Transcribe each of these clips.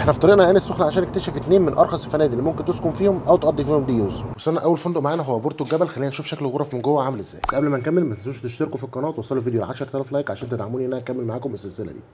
احنا في طريقنا العين السخنه عشان نكتشف اثنين من ارخص الفنادق اللي ممكن تسكن فيهم او تقضي فيهم دي يوز وصلنا اول فندق معانا هو بورتو الجبل خلينا نشوف شكل الغرف من جوه عامل ازاي بس قبل ما نكمل ما تنسوش تشتركوا في القناه وتوصلوا الفيديو ل 10000 لايك عشان تدعموني ان انا اكمل معاكم السلسله دي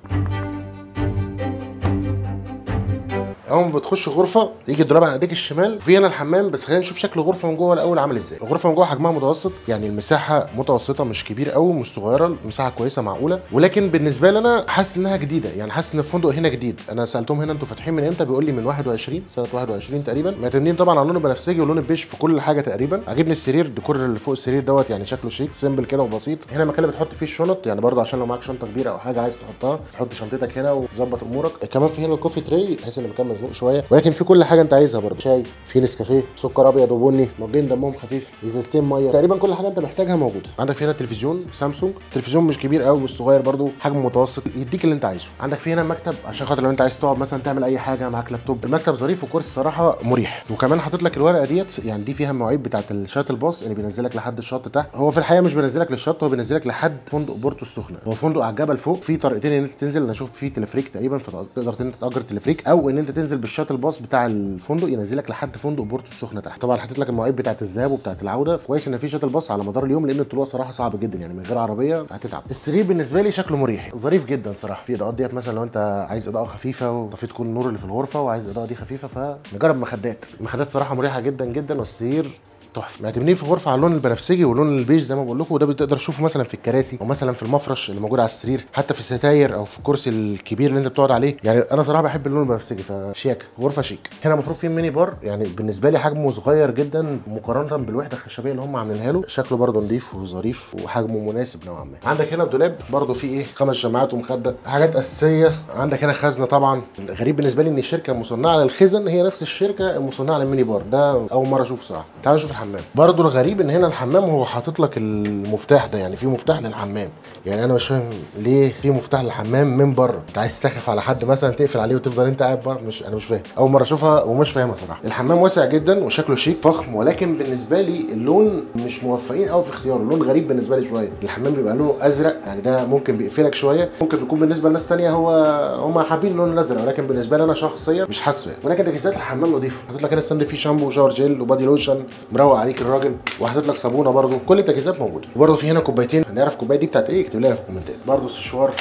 اول ما بتخش غرفه يجي الدولاب على ايديك الشمال في هنا الحمام بس خلينا نشوف شكل الغرفه من جوه الاول عامل ازاي الغرفه من جوه حجمها متوسط يعني المساحه متوسطه مش كبير قوي مش صغيره المساحه كويسه معقوله ولكن بالنسبه لي انا حاسس انها جديده يعني حاسس ان الفندق هنا جديد انا سالتهم هنا انتوا فاتحين من امتى بيقول لي من 21 سنه 21 تقريبا معتمدين طبعا على اللون البنفسجي واللون البيج في كل حاجه تقريبا عاجبني السرير الديكور اللي فوق السرير دوت يعني شكله شيك سيمبل كده وبسيط هنا المكان اللي بتحط فيه الشنط يعني برضه عشان لو معاك شنطه كبيره او حاجه عايز تحطها تحط شنطتك هنا وتظبط امورك كمان في هنا الكوفي تري بحيث ان المكان مزنوق شويه ولكن في كل حاجه انت عايزها برضه شاي في نسكافيه سكر ابيض وبني مجين دمهم خفيف ازازتين ميه تقريبا كل حاجه انت محتاجها موجوده عندك في هنا تلفزيون سامسونج تلفزيون مش كبير قوي مش صغير برضه حجم متوسط يديك اللي انت عايزه عندك في هنا مكتب عشان خاطر لو انت عايز تقعد مثلا تعمل اي حاجه معاك لابتوب المكتب ظريف وكرسي صراحه مريح وكمان حاطط لك الورقه ديت يعني دي فيها مواعيد بتاعه الشاتل باص اللي بينزلك لحد الشط تحت هو في الحقيقه مش بينزلك للشط هو بينزلك لحد فندق بورتو السخنه هو فندق على الجبل فوق في طريقتين ان انت تنزل انا شفت فيه تلفريك تقريبا فتقدر ان انت تاجر تلفريك او ان انت تنزل بالشاتل باص بتاع الفندق ينزلك لحد فندق بورتو السخنه تحت طبعا حاطط لك المواعيد بتاعه الذهاب وبتاعه العوده كويس ان في شاتل باص على مدار اليوم لان الطلوع صراحه صعب جدا يعني من غير عربيه هتتعب السرير بالنسبه لي شكله مريح ظريف جدا صراحه في اضاءات ديت مثلا لو انت عايز اضاءه خفيفه وطفيت كل النور اللي في الغرفه وعايز الاضاءه دي خفيفه فنجرب مخدات المخدات صراحه مريحه جدا جدا والسرير تحفه معتمدين في غرفه على اللون البنفسجي واللون البيج زي ما بقول لكم وده بتقدر تشوفه مثلا في الكراسي او مثلا في المفرش اللي موجود على السرير حتى في الستاير او في الكرسي الكبير اللي انت بتقعد عليه يعني انا صراحه بحب اللون البنفسجي فشياكه غرفه شيك هنا المفروض في ميني بار يعني بالنسبه لي حجمه صغير جدا مقارنه بالوحده الخشبيه اللي هم عاملينها له شكله برده نظيف وظريف وحجمه مناسب نوعا ما عندك هنا الدولاب برده فيه ايه خمس شماعات ومخده حاجات اساسيه عندك هنا خزنه طبعا غريب بالنسبه لي ان الشركه المصنعه للخزن هي نفس الشركه المصنعه للميني بار ده اول مره اشوفه صراحه تعالوا نشوف الحمام برده الغريب ان هنا الحمام هو حاطط لك المفتاح ده يعني في مفتاح للحمام يعني انا مش فاهم ليه في مفتاح للحمام من بره انت عايز تسخف على حد مثلا تقفل عليه وتفضل انت قاعد بره مش انا مش فاهم اول مره اشوفها ومش فاهمها صراحه الحمام واسع جدا وشكله شيك فخم ولكن بالنسبه لي اللون مش موفقين قوي في اختياره اللون غريب بالنسبه لي شويه الحمام بيبقى لونه ازرق يعني ده ممكن بيقفلك شويه ممكن يكون بالنسبه لناس ثانيه هو هم حابين اللون الازرق ولكن بالنسبه لي انا شخصيا مش حاسه يعني ولكن تجهيزات الحمام نظيفه حاطط لك هنا ستاند فيه شامبو وشاور جيل وبادي لوشن مروق عليك الراجل وحاطط لك صابونه برضو كل التجهيزات موجوده وبرضو في هنا كوبايتين هنعرف الكوبايه دي بتاعت ايه اكتب لنا في الكومنتات برضو سشوار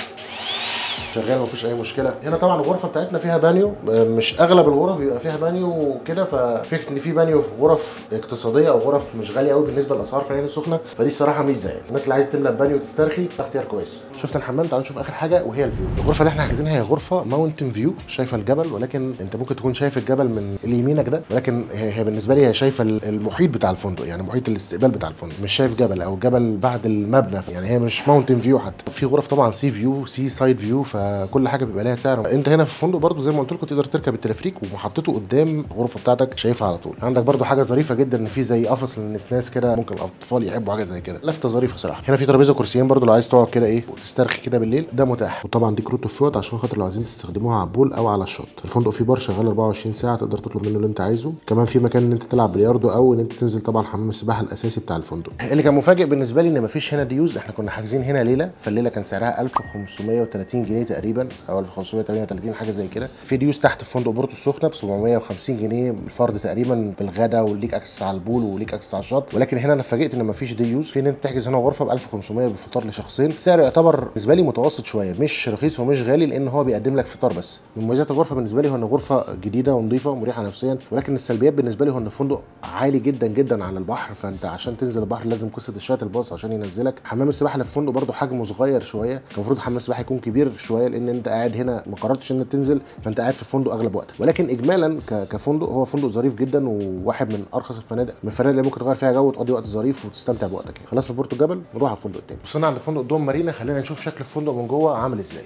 شغال مفيش اي مشكله هنا طبعا الغرفه بتاعتنا فيها بانيو مش اغلب الغرف بيبقى فيها بانيو وكده ففكره ان في بانيو في غرف اقتصاديه او غرف مش غاليه قوي بالنسبه للاسعار في العين السخنه فدي صراحه ميزه يعني الناس اللي عايزه تملى بانيو وتسترخي ده اختيار كويس شفت الحمام تعالوا نشوف اخر حاجه وهي الفيو الغرفه اللي احنا حاجزينها هي غرفه ماونتن فيو شايفه الجبل ولكن انت ممكن تكون شايف الجبل من يمينك ده ولكن هي بالنسبه لي هي شايفه المحيط بتاع الفندق يعني محيط الاستقبال بتاع الفندق مش شايف جبل او جبل بعد المبنى يعني هي مش ماونتن فيو حتى في غرف طبعا سي فيو سي سايد فيو فكل حاجه بيبقى لها سعر انت هنا في الفندق برضو زي ما قلت لكم تقدر تركب التلفريك ومحطته قدام الغرفه بتاعتك شايفها على طول عندك برضو حاجه ظريفه جدا ان في زي قفص للنسناس كده ممكن الاطفال يحبوا حاجه زي كده لفته ظريفه صراحه هنا في ترابيزه كرسيين برضو لو عايز تقعد كده ايه وتسترخي كده بالليل ده متاح وطبعا دي كروت الفوت عشان خاطر لو عايزين تستخدموها على البول او على الشط الفندق فيه بار شغال 24 ساعه تقدر تطلب منه اللي انت عايزه كمان في مكان ان انت تلعب بلياردو او ان انت تنزل طبعا حمام السباحه الاساسي بتاع الفندق اللي كان مفاجئ بالنسبه لي ان مفيش هنا ديوز احنا كنا حاجزين هنا ليله فالليله كان سعرها 1530 جنيه تقريبا او 1538 حاجه زي كده في ديوز تحت في فندق بورتو السخنه ب 750 جنيه الفرد تقريبا بالغدا وليك اكسس على البول وليك اكسس على الشط ولكن هنا انا اتفاجئت ان مفيش ديوز في ان انت تحجز هنا غرفه ب 1500 بالفطار لشخصين سعر يعتبر بالنسبه لي متوسط شويه مش رخيص ومش غالي لان هو بيقدم لك فطار بس من مميزات الغرفه بالنسبه لي هو ان غرفه جديده ونظيفه ومريحه نفسيا ولكن السلبيات بالنسبه لي هو ان الفندق عالي جدا جدا عن البحر فانت عشان تنزل البحر لازم قصه الشاتل باص عشان ينزلك حمام السباحه اللي في الفندق برده حجمه صغير شويه كان المفروض حمام السباحه يكون كبير شويه لان انت قاعد هنا ما قررتش ان تنزل فانت قاعد في الفندق اغلب وقتك ولكن اجمالا كفندق هو فندق ظريف جدا وواحد من ارخص الفنادق من الفنادق اللي ممكن تغير فيها جو وتقضي وقت ظريف وتستمتع بوقتك يعني خلاص في بورتو جبل نروح على الفندق التاني وصلنا عند فندق دوم مارينا خلينا نشوف شكل الفندق من جوه عامل ازاي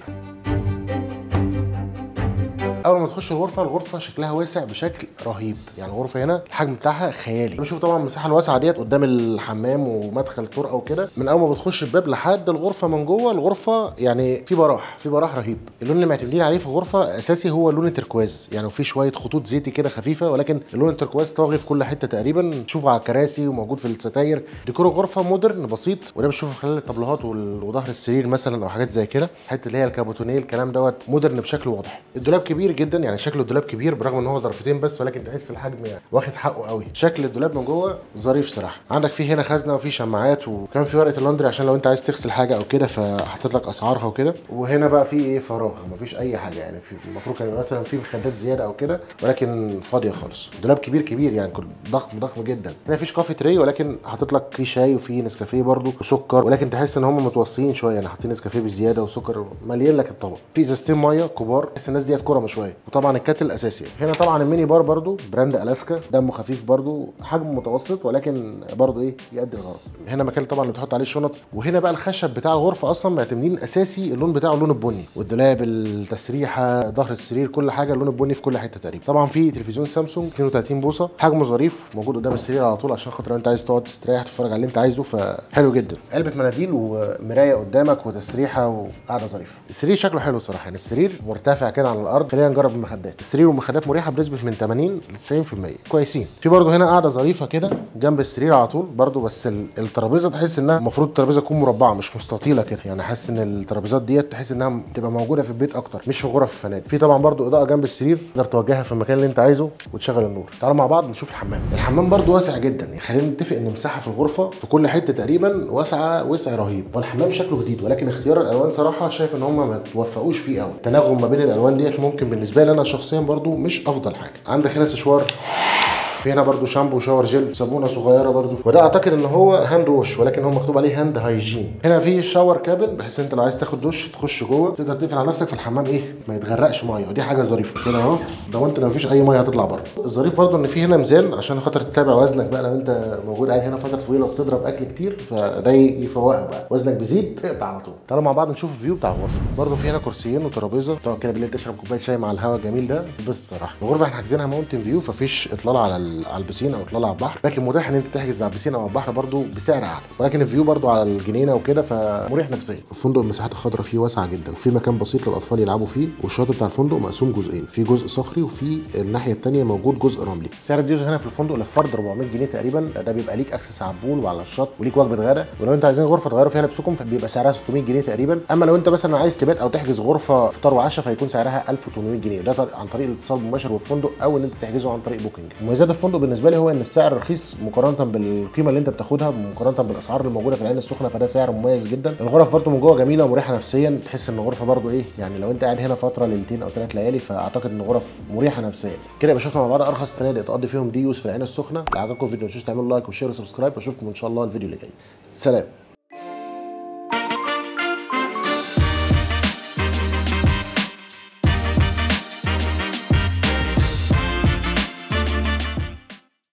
اول ما تخش الغرفه الغرفه شكلها واسع بشكل رهيب يعني الغرفه هنا الحجم بتاعها خيالي بنشوف طبعا المساحه الواسعه ديت قدام الحمام ومدخل طرقه وكده من اول ما بتخش الباب لحد الغرفه من جوه الغرفه يعني في براح في براح رهيب اللون اللي معتمدين عليه في الغرفه اساسي هو اللون التركواز يعني وفي شويه خطوط زيتي كده خفيفه ولكن اللون التركواز طاغي في كل حته تقريبا تشوفه على الكراسي وموجود في الستاير ديكور الغرفه مودرن بسيط وده بتشوفه خلال الطبلوهات وظهر السرير مثلا او حاجات زي كده الحته اللي هي الكابوتونيه الكلام دوت مودرن بشكل واضح الدولاب كبير جدا يعني شكل الدولاب كبير برغم ان هو ظرفتين بس ولكن تحس الحجم يعني واخد حقه قوي شكل الدولاب من جوه ظريف صراحه عندك فيه هنا خزنه وفي شماعات وكمان في ورقه اللندري عشان لو انت عايز تغسل حاجه او كده فحطيت لك اسعارها وكده وهنا بقى في ايه فراغ مفيش اي حاجه يعني في المفروض كان يبقى مثلا في مخدات زياده او كده ولكن فاضيه خالص دولاب كبير كبير يعني كل ضخم ضخم جدا هنا مفيش كافي تري ولكن حاطط لك فيه شاي وفي نسكافيه برده وسكر ولكن تحس ان هم متوصيين شويه يعني حاطين نسكافيه بزياده وسكر مليان لك الطبق في ازازتين ميه كبار تحس الناس ديت كرم شويه وطبعا الكاتل الاساسي هنا طبعا الميني بار برده براند الاسكا دمه خفيف برده حجم متوسط ولكن برده ايه يؤدي الغرض هنا مكان طبعا اللي بتحط عليه الشنط وهنا بقى الخشب بتاع الغرفه اصلا معتمدين اساسي اللون بتاعه اللون البني والدولاب التسريحه ظهر السرير كل حاجه اللون البني في كل حته تقريبا طبعا في تلفزيون سامسونج 32 بوصه حجمه ظريف موجود قدام السرير على طول عشان خاطر لو انت عايز تقعد تستريح تتفرج على اللي انت عايزه فحلو جدا علبه مناديل ومرايه قدامك وتسريحه وقاعده ظريفه السرير شكله حلو الصراحه يعني السرير مرتفع كده على الارض خلينا نجرب المخدات السرير والمخدات مريحه بنسبه من 80 ل 90% كويسين في برده هنا قاعده ظريفه كده جنب السرير على طول برده بس ال- الترابيزه تحس انها المفروض الترابيزه تكون مربعه مش مستطيله كده يعني حاسس ان الترابيزات ديت تحس انها تبقى موجوده في البيت اكتر مش في غرف الفنادق في طبعا برده اضاءه جنب السرير تقدر توجهها في المكان اللي انت عايزه وتشغل النور تعالوا مع بعض نشوف الحمام الحمام برده واسع جدا يعني خلينا نتفق ان مساحه في الغرفه في كل حته تقريبا واسعه وسع رهيب والحمام شكله جديد ولكن اختيار الالوان صراحه شايف ان هم ما توفقوش فيه قوي التناغم ما بين الالوان ديت ممكن بالنسبه لي انا شخصيا برده مش افضل حاجه عندك هنا سشوار في هنا برضو شامبو شاور جل صابونه صغيره برضو وده اعتقد ان هو هاند ووش ولكن هو مكتوب عليه هاند هايجين هنا في شاور كابل بحيث انت لو عايز تاخد دش تخش جوه تقدر تقفل على نفسك في الحمام ايه ما يتغرقش ميه ودي حاجه ظريفه كده اهو ضمنت ان مفيش اي ميه هتطلع بره الظريف برضو ان في هنا ميزان عشان خاطر تتابع وزنك بقى لو انت موجود قاعد هنا فتره طويله وبتضرب اكل كتير فده يفوقك بقى وزنك بيزيد اقطع على طول تعالوا مع بعض نشوف الفيو بتاع الغرفه برضو في هنا كرسيين وترابيزه طبعا كده بالليل تشرب كوبايه شاي مع الهواء الجميل ده بس صراحه الغرفه احنا حاجزينها ماونتن فيو ففيش اطلاله على ال- على البسين او اطلاله على البحر لكن متاح ان انت تحجز على البسين او على البحر برضو بسعر اعلى ولكن الفيو برضو على الجنينه وكده فمريح نفسيا الفندق المساحات الخضراء فيه واسعه جدا في مكان بسيط للاطفال يلعبوا فيه والشاطئ بتاع الفندق مقسوم جزئين في جزء صخري وفي الناحيه الثانيه موجود جزء رملي سعر الديوز هنا في الفندق للفرد 400 جنيه تقريبا ده بيبقى ليك اكسس على البول وعلى الشط وليك وجبه غدا ولو انت عايزين غرفه تغيروا فيها لبسكم فبيبقى سعرها 600 جنيه تقريبا اما لو انت مثلا عايز تبات او تحجز غرفه فطار وعشاء فيكون سعرها 1800 جنيه ده طر- عن طريق الاتصال المباشر بالفندق او ان انت تحجزه عن طريق بوكينج مميزات الفندق بالنسبه لي هو ان السعر رخيص مقارنه بالقيمه اللي انت بتاخدها مقارنه بالاسعار اللي موجوده في العين السخنه فده سعر مميز جدا الغرف برده من جوه جميله ومريحه نفسيا تحس ان الغرفه برده ايه يعني لو انت قاعد هنا فتره ليلتين او ثلاث ليالي فاعتقد ان غرف مريحه نفسيا كده يبقى شفنا مع بعض ارخص فنادق تقضي فيهم ديوز في العين السخنه لو عجبكم الفيديو ما تنسوش تعملوا لايك وشير وسبسكرايب واشوفكم ان شاء الله الفيديو اللي جاي سلام